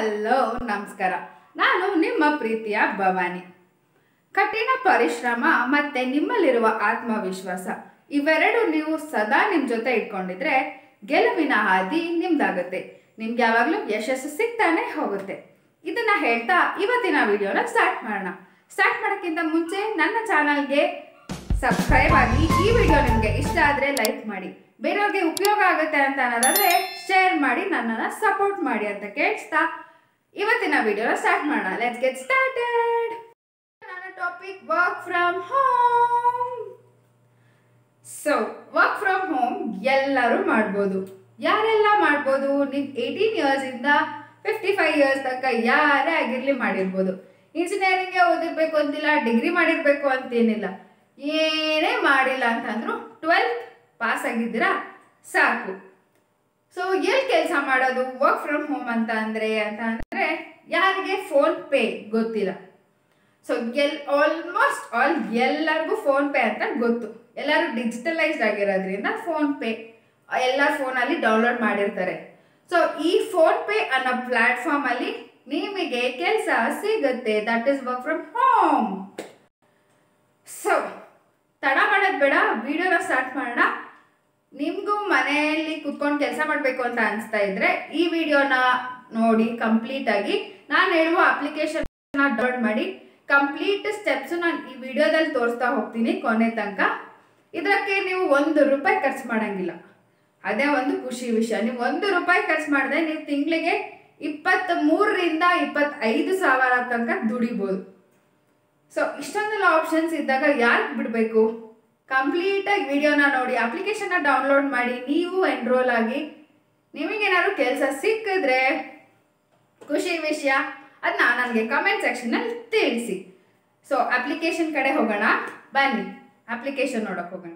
hello ನಮಸ್ಕಾರ ನಾನು ನಿಮ್ಮ ಪ್ರೀತಿಯ ಭವಾನಿ ಕಠಿಣ ಪರಿಶ್ರಮ ಮತ್ತೆ ನಿಮ್ಮಲ್ಲಿರುವ ಆತ್ಮವಿಶ್ವಾಸ ಇವೆರಡು ನೀವು ಸದಾ ನಿಮ್ಮ ಜೊತೆ ಇಟ್ಕೊಂಡಿದ್ರೆ ಗೆಲುವಿನ ಹಾದಿ ನಿಮ್ದಾಗುತ್ತೆ ನಿಮ್ಗೆ ಯಾವಾಗಲೂ ಯಶಸ್ಸು ಸಿಗ್ತಾನೆ ಹೋಗುತ್ತೆ ಇದನ್ನ ಹೇಳ್ತಾ ಇವತ್ತಿನ ವಿಡಿಯೋನ ಸ್ಟಾರ್ಟ್ ಮಾಡೋಣ ಸ್ಟಾರ್ಟ್ ಮಾಡೋಕ್ಕಿಂತ ಮುಂಚೆ ನನ್ನ ಚಾನಲ್ಗೆ ಸಬ್ಸ್ಕ್ರೈಬ್ ಆಗಿ ಈ ವಿಡಿಯೋ ನಿಮಗೆ ಇಷ್ಟ ಆದರೆ ಲೈಕ್ ಮಾಡಿ ಬೇರೆಯವ್ರಿಗೆ ಉಪಯೋಗ ಆಗುತ್ತೆ ಅಂತ ಅನ್ನೋದಾದ್ರೆ ಶೇರ್ ಮಾಡಿ ನನ್ನನ್ನು ಸಪೋರ್ಟ್ ಮಾಡಿ ಅಂತ ಕೇಳಿಸ್ತಾ ಇವತ್ತಿನ ವಿಡಿಯೋನ ಸ್ಟಾರ್ಟ್ ಮಾಡೋಣ ಲೆಟ್ಸ್ ಗೆಟ್ ಸ್ಟಾರ್ಟೆಡ್ ನನ್ನ topic work from home so work from home ಎಲ್ಲರೂ ಮಾಡ್ಬೋದು ಯಾರೆಲ್ಲ ಮಾಡ್ಬೋದು ನೀವು ಏಯ್ಟೀನ್ ಇಯರ್ಸಿಂದ ಫಿಫ್ಟಿ ಫೈವ್ ಇಯರ್ಸ್ ತನಕ ಯಾರೇ ಆಗಿರಲಿ ಮಾಡಿರ್ಬೋದು ಇಂಜಿನಿಯರಿಂಗ್ಗೆ ಓದಿರ್ಬೇಕು ಅಂತಿಲ್ಲ ಡಿಗ್ರಿ ಮಾಡಿರ್ಬೇಕು ಅಂತೇನಿಲ್ಲ ಏನೇ ಮಾಡಿಲ್ಲ ಅಂತಂದ್ರು ಟ್ವೆಲ್ತ್ ಪಾಸ್ ಆಗಿದ್ದೀರಾ ಸಾಕು ಸೊ ಎಲ್ಲಿ ಕೆಲಸ ಮಾಡೋದು ವರ್ಕ್ ಫ್ರಮ್ ಹೋಮ್ ಅಂತ ಅಂದರೆ ಅಂತ ಅಂದರೆ ಯಾರಿಗೆ ಫೋನ್ ಪೇ ಗೊತ್ತಿಲ್ಲ ಸೊ ಎಲ್ ಆಲ್ಮೋಸ್ಟ್ ಆಲ್ ಎಲ್ಲರಿಗೂ ಫೋನ್ ಪೇ ಅಂತ ಗೊತ್ತು ಎಲ್ಲರೂ ಡಿಜಿಟಲೈಸ್ಡ್ ಆಗಿರೋದ್ರಿಂದ ಫೋನ್ ಪೇ ಎಲ್ಲ ಫೋನಲ್ಲಿ ಡೌನ್ಲೋಡ್ ಮಾಡಿರ್ತಾರೆ ಸೊ ಈ ಫೋನ್ ಪೇ ಅನ್ನೋ ಪ್ಲ್ಯಾಟ್ಫಾರ್ಮಲ್ಲಿ ನಿಮಗೆ ಕೆಲಸ ಸಿಗುತ್ತೆ that is work from home so ತಡ ಮಾಡೋದು ಬೇಡ ವಿಡಿಯೋನ ಸ್ಟಾರ್ಟ್ ಮಾಡೋಣ ನಿಮಗೂ ಮನೆಯಲ್ಲಿ ಕುತ್ಕೊಂಡು ಕೆಲಸ ಮಾಡಬೇಕು ಅಂತ ಅನಿಸ್ತಾ ಇದ್ರೆ ಈ ವಿಡಿಯೋನ ನೋಡಿ ಕಂಪ್ಲೀಟ್ ಆಗಿ ನಾನು ಹೇಳುವ ಅಪ್ಲಿಕೇಶನ್ ಡೌನ್ಲೋಡ್ ಮಾಡಿ ಕಂಪ್ಲೀಟ್ ಸ್ಟೆಪ್ಸ್ ನಾನು ಈ ವಿಡಿಯೋದಲ್ಲಿ ತೋರಿಸ್ತಾ ಹೋಗ್ತೀನಿ ಕೊನೆ ತನಕ ಇದಕ್ಕೆ ನೀವು ಒಂದು ರೂಪಾಯಿ ಖರ್ಚು ಮಾಡಂಗಿಲ್ಲ ಅದೇ ಒಂದು ಖುಷಿ ವಿಷಯ ನೀವು ಒಂದು ರೂಪಾಯಿ ಖರ್ಚು ಮಾಡಿದ್ರೆ ನೀವು ತಿಂಗಳಿಗೆ ಇಪ್ಪತ್ತ್ ಮೂರರಿಂದ ಇಪ್ಪತ್ತೈದು ಸಾವಿರ ತನಕ ದುಡಿಬೋದು ಸೊ ಇಷ್ಟೊಂದೆಲ್ಲ ಆಪ್ಷನ್ಸ್ ಇದ್ದಾಗ ಯಾರಿಗೆ ಬಿಡಬೇಕು ಕಂಪ್ಲೀಟಾಗಿ ವಿಡಿಯೋನ ನೋಡಿ ಅಪ್ಲಿಕೇಶನ್ನ ಡೌನ್ಲೋಡ್ ಮಾಡಿ ನೀವು ಎನ್ರೋಲ್ ಆಗಿ ನಿಮಗೇನಾದ್ರು ಕೆಲಸ ಸಿಕ್ಕಿದ್ರೆ ಖುಷಿ ವಿಷಯ ಅದನ್ನ ನನಗೆ ಕಮೆಂಟ್ ಸೆಕ್ಷನಲ್ಲಿ ತಿಳಿಸಿ ಸೊ ಅಪ್ಲಿಕೇಶನ್ ಕಡೆ ಹೋಗೋಣ ಬನ್ನಿ ಅಪ್ಲಿಕೇಶನ್ ನೋಡೋಕೆ ಹೋಗೋಣ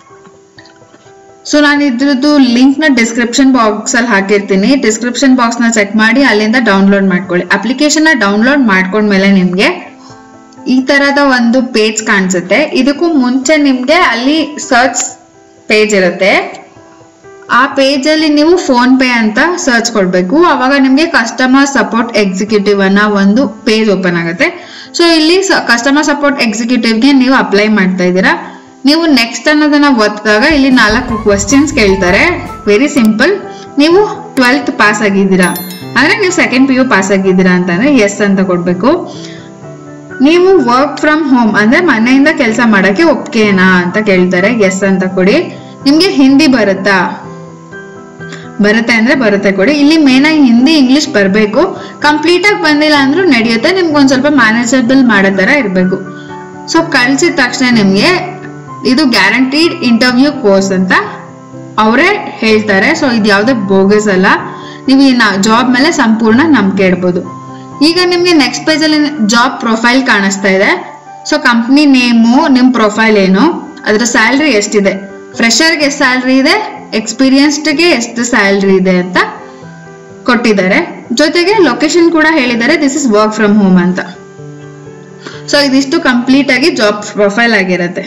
ಸೊ ನಾನು ಇದ್ರದ್ದು ಲಿಂಕ್ ನ ಡಿಸ್ಕ್ರಿಪ್ಷನ್ ಬಾಕ್ಸ್ ಅಲ್ಲಿ ಹಾಕಿರ್ತೀನಿ ಡಿಸ್ಕ್ರಿಪ್ಷನ್ ಬಾಕ್ಸ್ ನ ಚೆಕ್ ಮಾಡಿ ಅಲ್ಲಿಂದ ಡೌನ್ಲೋಡ್ ಮಾಡ್ಕೊಳ್ಳಿ ಅಪ್ಲಿಕೇಶನ್ ನ ಡೌನ್ಲೋಡ್ ಮಾಡ್ಕೊಂಡ್ಮೇಲೆ ನಿಮ್ಗೆ ಈ ತರದ ಒಂದು ಪೇಜ್ ಕಾಣಿಸುತ್ತೆ ಇದಕ್ಕೂ ಮುಂಚೆ ನಿಮ್ಗೆ ಅಲ್ಲಿ ಸರ್ಚ್ ಪೇಜ್ ಇರುತ್ತೆ ಆ ಪೇಜ್ ಅಲ್ಲಿ ನೀವು ಫೋನ್ ಪೇ ಅಂತ ಸರ್ಚ್ ಕೊಡ್ಬೇಕು ಅವಾಗ ನಿಮ್ಗೆ ಕಸ್ಟಮರ್ ಸಪೋರ್ಟ್ ಎಕ್ಸಿಕ್ಯೂಟಿವ್ ಅನ್ನೋ ಒಂದು ಪೇಜ್ ಓಪನ್ ಆಗುತ್ತೆ ಸೊ ಇಲ್ಲಿ ಕಸ್ಟಮರ್ ಸಪೋರ್ಟ್ ಎಕ್ಸಿಕ್ಯೂಟಿವ್ಗೆ ನೀವು ಅಪ್ಲೈ ಮಾಡ್ತಾ ಇದ್ದೀರಾ ನೀವು ನೆಕ್ಸ್ಟ್ ಅನ್ನೋದನ್ನ ಒತ್ತಿದಾಗ ಇಲ್ಲಿ ನಾಲ್ಕು ಕ್ವಶನ್ಸ್ ಕೇಳ್ತಾರೆ ವೆರಿ ಸಿಂಪಲ್ ನೀವು ಟ್ವೆಲ್ತ್ ಪಾಸ್ ಆಗಿದ್ದೀರಾ ಅಂದ್ರೆ ನೀವು ಸೆಕೆಂಡ್ ಪಿ ಯು ಪಾಸ್ ಆಗಿದ್ದೀರಾ ಅಂತಂದ್ರೆ ಎಸ್ ಅಂತ ಕೊಡ್ಬೇಕು ನೀವು ವರ್ಕ್ ಫ್ರಮ್ ಹೋಮ್ ಅಂದ್ರೆ ಮನೆಯಿಂದ ಕೆಲಸ ಮಾಡಕ್ಕೆ ಒಪ್ಗೆನಾ ಅಂತ ಕೇಳ್ತಾರೆ ಎಸ್ ಅಂತ ಕೊಡಿ ನಿಮ್ಗೆ ಹಿಂದಿ ಬರುತ್ತಾ ಬರುತ್ತೆ ಅಂದ್ರೆ ಬರುತ್ತೆ ಕೊಡಿ ಇಲ್ಲಿ ಮೇನ್ ಆಗಿ ಹಿಂದಿ ಇಂಗ್ಲಿಷ್ ಬರಬೇಕು ಕಂಪ್ಲೀಟ್ ಆಗಿ ಬಂದಿಲ್ಲ ಅಂದ್ರೂ ನಡೆಯುತ್ತೆ ನಿಮ್ಗೆ ಒಂದ್ ಸ್ವಲ್ಪ ಮ್ಯಾನೇಜಬಲ್ ಮಾಡೋ ತರ ಇರಬೇಕು ಸೊ ಕಳ್ಸಿದ ತಕ್ಷಣ ನಿಮ್ಗೆ ಇದು ಗ್ಯಾರಂಟಿಡ್ ಇಂಟರ್ವ್ಯೂ ಕೋರ್ಸ್ ಅಂತ ಅವರೇ ಹೇಳ್ತಾರೆ ಸೊ ಇದು ಯಾವುದೇ ಬೋಗಸ್ ಅಲ್ಲ ನೀವು ಈ ಜಾಬ್ ಮೇಲೆ ಸಂಪೂರ್ಣ ನಂಬಿಕೆ ಇಡ್ಬೋದು ಈಗ ನಿಮ್ಗೆ ನೆಕ್ಸ್ಟ್ ಪೇಜ್ ಅಲ್ಲಿ ಜಾಬ್ ಪ್ರೊಫೈಲ್ ಕಾಣಿಸ್ತಾ ಇದೆ ಸೊ ಕಂಪ್ನಿ ನೇಮು ನಿಮ್ ಪ್ರೊಫೈಲ್ ಏನು ಅದ್ರ ಸ್ಯಾಲ್ರಿ ಎಷ್ಟಿದೆ ಫ್ರೆಶರ್ಗೆ ಎಷ್ಟು ಸ್ಯಾಲ್ರಿ ಇದೆ ಎಕ್ಸ್ಪೀರಿಯನ್ಸ್ಡ್ಗೆ ಎಷ್ಟು ಸ್ಯಾಲ್ರಿ ಇದೆ ಅಂತ ಕೊಟ್ಟಿದ್ದಾರೆ ಜೊತೆಗೆ ಲೊಕೇಶನ್ ಕೂಡ ಹೇಳಿದ್ದಾರೆ this is work from home ಅಂತ ಸೊ ಇದಿಷ್ಟು ಕಂಪ್ಲೀಟ್ ಆಗಿ ಜಾಬ್ ಪ್ರೊಫೈಲ್ ಆಗಿರುತ್ತೆ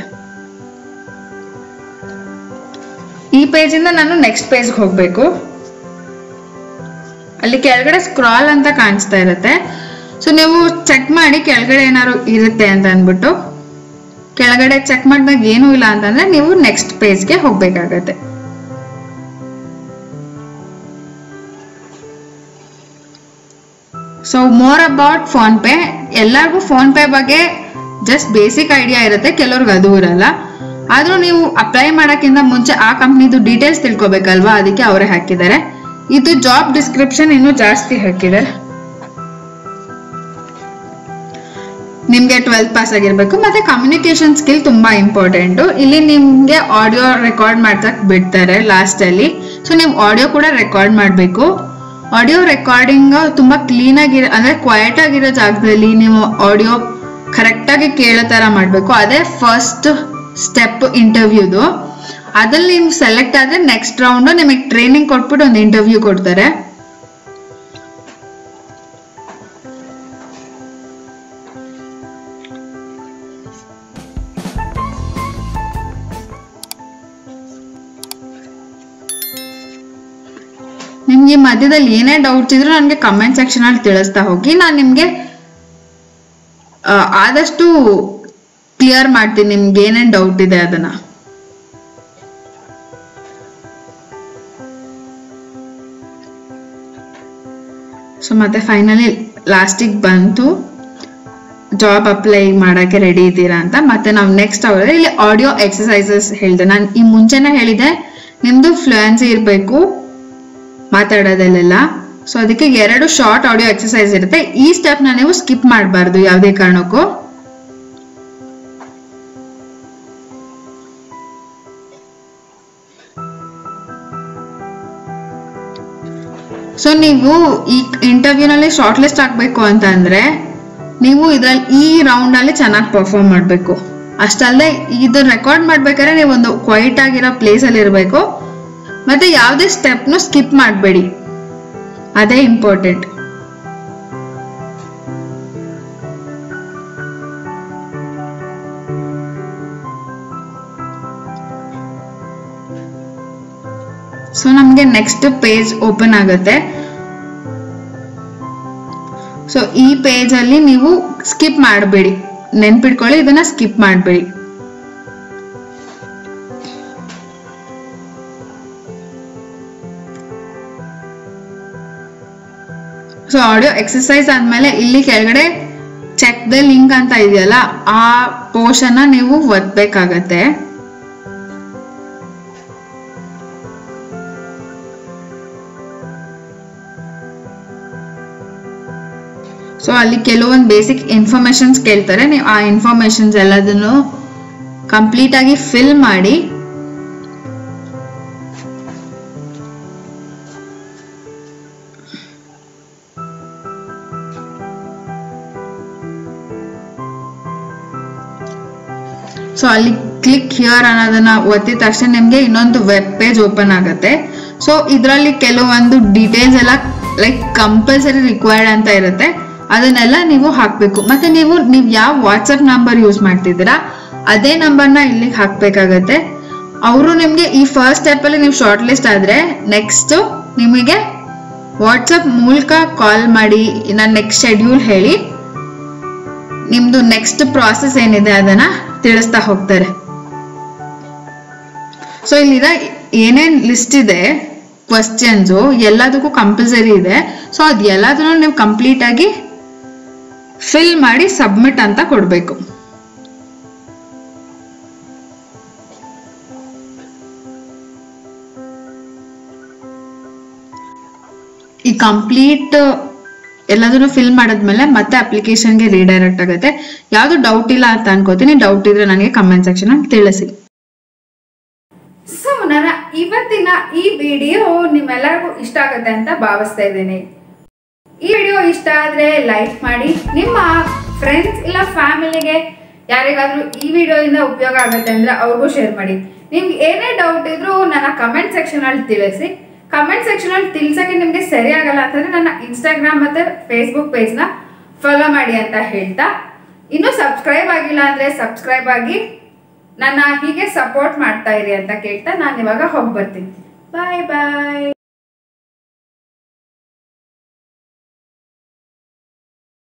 ಈ ಪೇಜ್ ಇಂದ ನಾನು ನೆಕ್ಸ್ಟ್ ಪೇಜ್ಗೆ ಹೋಗ್ಬೇಕು ಅಲ್ಲಿ ಕೆಳಗಡೆ ಸ್ಕ್ರಾಲ್ ಅಂತ ಕಾಣಿಸ್ತಾ ಇರುತ್ತೆ ಸೊ ನೀವು ಚೆಕ್ ಮಾಡಿ ಕೆಳಗಡೆ ಏನಾದ್ರು ಇರುತ್ತೆ ಅಂತ ಅಂದ್ಬಿಟ್ಟು ಕೆಳಗಡೆ ಚೆಕ್ ಮಾಡಿದಾಗ ಏನೂ ಇಲ್ಲ ಅಂತಂದ್ರೆ ನೀವು ನೆಕ್ಸ್ಟ್ ಪೇಜ್ಗೆ ಹೋಗ್ಬೇಕಾಗತ್ತೆ so more about PhonePe ಎಲ್ಲರಿಗೂ ಫೋನ್ ಪೇ ಬಗ್ಗೆ ಜಸ್ಟ್ ಬೇಸಿಕ್ ಐಡಿಯಾ ಇರುತ್ತೆ ಕೆಲವ್ರಿಗೆ ಅದು ಇರಲ್ಲ ಆದ್ರೂ ನೀವು ಅಪ್ಲೈ ಮಾಡೋಕ್ಕಿಂತ ಮುಂಚೆ ಆ ಕಂಪ್ನಿದು ಡೀಟೇಲ್ಸ್ ತಿಳ್ಕೊಬೇಕಲ್ವಾ ಅದಕ್ಕೆ ಅವರೇ ಹಾಕಿದ್ದಾರೆ ಇದು ಜಾಬ್ ಡಿಸ್ಕ್ರಿಪ್ಷನ್ ಇನ್ನೂ ಜಾಸ್ತಿ ಹಾಕಿದ್ದಾರೆ ನಿಮ್ಗೆ ಟ್ವೆಲ್ತ್ ಪಾಸ್ ಆಗಿರ್ಬೇಕು ಮತ್ತೆ ಕಮ್ಯುನಿಕೇಶನ್ ಸ್ಕಿಲ್ ತುಂಬಾ ಇಂಪಾರ್ಟೆಂಟ್ ಇಲ್ಲಿ ನಿಮ್ಗೆ ಆಡಿಯೋ ರೆಕಾರ್ಡ್ ಮಾಡ್ಸಕ್ ಬಿಡ್ತಾರೆ ಲಾಸ್ಟ್ ಅಲ್ಲಿ ಸೊ ನೀವು ಆಡಿಯೋ ಕೂಡ ರೆಕಾರ್ಡ್ ಮಾಡಬೇಕು ಆಡಿಯೋ ರೆಕಾರ್ಡಿಂಗ್ ತುಂಬಾ ಕ್ಲೀನ್ ಆಗಿರೋ ಅಂದ್ರೆ ಕ್ವೈಟ್ ಆಗಿರೋ ಜಾಗದಲ್ಲಿ ನೀವು ಆಡಿಯೋ ಕರೆಕ್ಟ್ ಆಗಿ ಕೇಳೋ ತರ ಮಾಡಬೇಕು ಅದೇ ಫಸ್ಟ್ ಸ್ಟೆಪ್ ಇಂಟರ್ವ್ಯೂದು ಅದ್ರಲ್ಲಿ ನೀವು ಸೆಲೆಕ್ಟ್ ಆದ್ರೆ ನೆಕ್ಸ್ಟ್ ರೌಂಡ್ ನಿಮಗೆ ಟ್ರೈನಿಂಗ್ ಕೊಟ್ಬಿಟ್ಟು ಒಂದು ಇಂಟರ್ವ್ಯೂ ಕೊಡ್ತಾರೆ ನಿಮ್ಮ ನಿಮ್ಗೆ ಮಧ್ಯದಲ್ಲಿ ಏನೇ ಡೌಟ್ಸ್ ಇದ್ರೂ ನನಗೆ ಕಮೆಂಟ್ ಸೆಕ್ಷನ್ ಅಲ್ಲಿ ತಿಳಿಸ್ತಾ ಹೋಗಿ ನಾನು ನಿಮ್ಗೆ ಆ, ಆದಷ್ಟು ಕ್ಲಿಯರ್ ಮಾಡ್ತೀನಿ ನಿಮ್ಗೆ ಏನೇನ್ ಡೌಟ್ ಇದೆ ಅದನ್ನ ಸೊ ಮತ್ತೆ ಫೈನಲಿ ಲಾಸ್ಟಿಗೆ ಬಂತು ಜಾಬ್ ಅಪ್ಲೈ ಮಾಡಕ್ಕೆ ರೆಡಿ ಇದ್ದೀರಾ ಅಂತ ಮತ್ತೆ ನಾವು ನೆಕ್ಸ್ಟ್ ಅವರ ಇಲ್ಲಿ ಆಡಿಯೋ ಎಕ್ಸಸೈಸಸ್ ಹೇಳಿದೆ ನಾನು ಈ ಮುಂಚೆನೇ ಹೇಳಿದೆ ನಿಮ್ದು ಫ್ಲೂಯೆನ್ಸಿ ಇರಬೇಕು ಮಾತಾಡೋದಲ್ಲೆಲ್ಲ ಸೊ ಅದಕ್ಕೆ ಎರಡು ಶಾರ್ಟ್ ಆಡಿಯೋ ಎಕ್ಸಸೈಸ್ ಇರುತ್ತೆ ಈ ಸ್ಟೆಪ್ನ ನೀವು ಸ್ಕಿಪ್ ಮಾಡಬಾರ್ದು ಯಾವುದೇ ಕಾರಣಕ್ಕೂ ಸೊ ನೀವು ಈ ಇಂಟರ್ವ್ಯೂನಲ್ಲಿ ಶಾರ್ಟ್ ಲಿಸ್ಟ್ ಆಗಬೇಕು ಅಂತ ಅಂದ್ರೆ ನೀವು ಇದ್ರಲ್ಲಿ ಈ ರೌಂಡ್ ಅಲ್ಲಿ ಚೆನ್ನಾಗಿ ಪರ್ಫಾರ್ಮ್ ಮಾಡಬೇಕು ಅಷ್ಟಲ್ಲದೆ ಇದು ರೆಕಾರ್ಡ್ ಮಾಡ್ಬೇಕಾದ್ರೆ ನೀವು ಒಂದು ಕ್ವೈಟ್ ಆಗಿರೋ ಪ್ಲೇಸ್ ಅಲ್ಲಿ ಇರಬೇಕು ಮತ್ತೆ ಯಾವುದೇ ಸ್ಟೆಪ್ನು ಸ್ಕಿಪ್ ಮಾಡಬೇಡಿ ಅದೇ ಇಂಪಾರ್ಟೆಂಟ್ ಸೊ ನಮಗೆ ನೆಕ್ಸ್ಟ್ ಪೇಜ್ ಓಪನ್ ಆಗುತ್ತೆ ಸೊ ಈ ಪೇಜ್ ಅಲ್ಲಿ ನೀವು ಸ್ಕಿಪ್ ಮಾಡಬೇಡಿ ನೆನ್ಪಿಟ್ಕೊಳ್ಳಿ ಇದನ್ನ ಸ್ಕಿಪ್ ಮಾಡಬೇಡಿ ಸೊ ಆಡಿಯೋ ಎಕ್ಸಸೈಸ್ ಆದ್ಮೇಲೆ ಇಲ್ಲಿ ಕೆಳಗಡೆ ಚೆಕ್ ದ ಲಿಂಕ್ ಅಂತ ಇದೆಯಲ್ಲ ಆ ಪೋರ್ಷನ್ ನೀವು ಒದ್ಬೇಕಾಗತ್ತೆ ಸೊ ಅಲ್ಲಿ ಕೆಲವೊಂದು ಬೇಸಿಕ್ ಇನ್ಫಾರ್ಮೇಶನ್ಸ್ ಕೇಳ್ತಾರೆ ನೀವು ಆ ಇನ್ಫಾರ್ಮೇಶನ್ಸ್ ಎಲ್ಲದನ್ನು ಕಂಪ್ಲೀಟ್ ಆಗಿ ಫಿಲ್ ಮಾಡಿ ಸೊ ಅಲ್ಲಿ ಕ್ಲಿಕ್ ಹಿಯರ್ ಅನ್ನೋದನ್ನ ಒತ್ತಿದ ತಕ್ಷಣ ನಿಮಗೆ ಇನ್ನೊಂದು ವೆಬ್ ಪೇಜ್ ಓಪನ್ ಆಗುತ್ತೆ ಸೊ ಇದರಲ್ಲಿ ಕೆಲವೊಂದು ಡೀಟೇಲ್ಸ್ ಎಲ್ಲ ಲೈಕ್ ಕಂಪಲ್ಸರಿ ರಿಕ್ವೈರ್ಡ್ ಅಂತ ಇರುತ್ತೆ ಅದನ್ನೆಲ್ಲ ನೀವು ಹಾಕಬೇಕು ಮತ್ತೆ ನೀವು ನೀವು ಯಾವ ವಾಟ್ಸಪ್ ನಂಬರ್ ಯೂಸ್ ಮಾಡ್ತಿದ್ದೀರಾ ಅದೇ ನಂಬರ್ನ ಇಲ್ಲಿಗೆ ಹಾಕಬೇಕಾಗತ್ತೆ ಅವರು ನಿಮಗೆ ಈ ಫಸ್ಟ್ ಸ್ಟೆಪ್ಪಲ್ಲಿ ನೀವು ಶಾರ್ಟ್ ಲಿಸ್ಟ್ ಆದರೆ ನೆಕ್ಸ್ಟ್ ನಿಮಗೆ ವಾಟ್ಸಪ್ ಮೂಲಕ ಕಾಲ್ ಮಾಡಿ ನಾನು ನೆಕ್ಸ್ಟ್ ಶೆಡ್ಯೂಲ್ ಹೇಳಿ ನಿಮ್ದು ನೆಕ್ಸ್ಟ್ ಪ್ರಾಸೆಸ್ ಏನಿದೆ ಅದನ್ನ ತಿಳಿಸ್ತಾ ಹೋಗ್ತಾರೆ ಸೊ ಇಲ್ಲಿರ ಏನೇನ್ ಲಿಸ್ಟ್ ಇದೆ ಕ್ವಶನ್ಸು ಎಲ್ಲದಕ್ಕೂ ಕಂಪಲ್ಸರಿ ಇದೆ ಸೊ ಅದು ಎಲ್ಲದನ್ನು ನೀವು ಕಂಪ್ಲೀಟ್ ಆಗಿ ಫಿಲ್ ಮಾಡಿ ಸಬ್ಮಿಟ್ ಅಂತ ಕೊಡಬೇಕು ಈ ಕಂಪ್ಲೀಟ್ ಎಲ್ಲದನ್ನು ಫಿಲ್ ಮಾಡಿದ್ಮೇಲೆ ಮತ್ತೆ ಅಪ್ಲಿಕೇಶನ್ಗೆ ರೀಡೈರೆಕ್ಟ್ ಆಗುತ್ತೆ ಯಾವುದು ಡೌಟ್ ಇಲ್ಲ ಅಂತ ಅನ್ಕೋತೀನಿ ಡೌಟ್ ಇದ್ರೆ ನನಗೆ ಕಮೆಂಟ್ ಸೆಕ್ಷನ್ ಅಲ್ಲಿ ತಿಳಿಸಿ ಸೊ ನನ್ನ ಇವತ್ತಿನ ಈ ವಿಡಿಯೋ ನಿಮ್ಮೆಲ್ಲರಿಗೂ ಇಷ್ಟ ಆಗುತ್ತೆ ಅಂತ ಭಾವಿಸ್ತಾ ಇದ್ದೀನಿ ಈ ವಿಡಿಯೋ ಇಷ್ಟ ಆದ್ರೆ ಲೈಕ್ ಮಾಡಿ ನಿಮ್ಮ ಫ್ರೆಂಡ್ಸ್ ಇಲ್ಲ ಫ್ಯಾಮಿಲಿಗೆ ಯಾರಿಗಾದ್ರೂ ಈ ವಿಡಿಯೋಯಿಂದ ಉಪಯೋಗ ಆಗುತ್ತೆ ಅಂದ್ರೆ ಅವ್ರಿಗೂ ಶೇರ್ ಮಾಡಿ ನಿಮ್ಗೆ ಏನೇ ಡೌಟ್ ಇದ್ರೂ ನನ್ನ ಕಮೆಂಟ್ ಸೆಕ್ಷನ್ ಅಲ್ಲಿ ತಿಳಿಸಿ ಕಮೆಂಟ್ ಸೆಕ್ಷನ್ ಅಲ್ಲಿ ತಿಳಿಸಕ್ಕೆ ನಿಮ್ಗೆ ಸರಿ ಆಗಲ್ಲ ಅಂತಂದ್ರೆ ನನ್ನ ಇನ್ಸ್ಟಾಗ್ರಾಮ್ ಮತ್ತೆ ಫೇಸ್ಬುಕ್ ಪೇಜ್ನ ಫಾಲೋ ಮಾಡಿ ಅಂತ ಹೇಳ್ತಾ ಇನ್ನೂ ಸಬ್ಸ್ಕ್ರೈಬ್ ಆಗಿಲ್ಲ ಅಂದ್ರೆ ಸಬ್ಸ್ಕ್ರೈಬ್ ಆಗಿ ನನ್ನ ಹೀಗೆ ಸಪೋರ್ಟ್ ಮಾಡ್ತಾ ಇರಿ ಅಂತ ಕೇಳ್ತಾ ನಾನು ಇವಾಗ ಹೋಗಿ ಬರ್ತೀನಿ ಬಾಯ್ ಬಾಯ್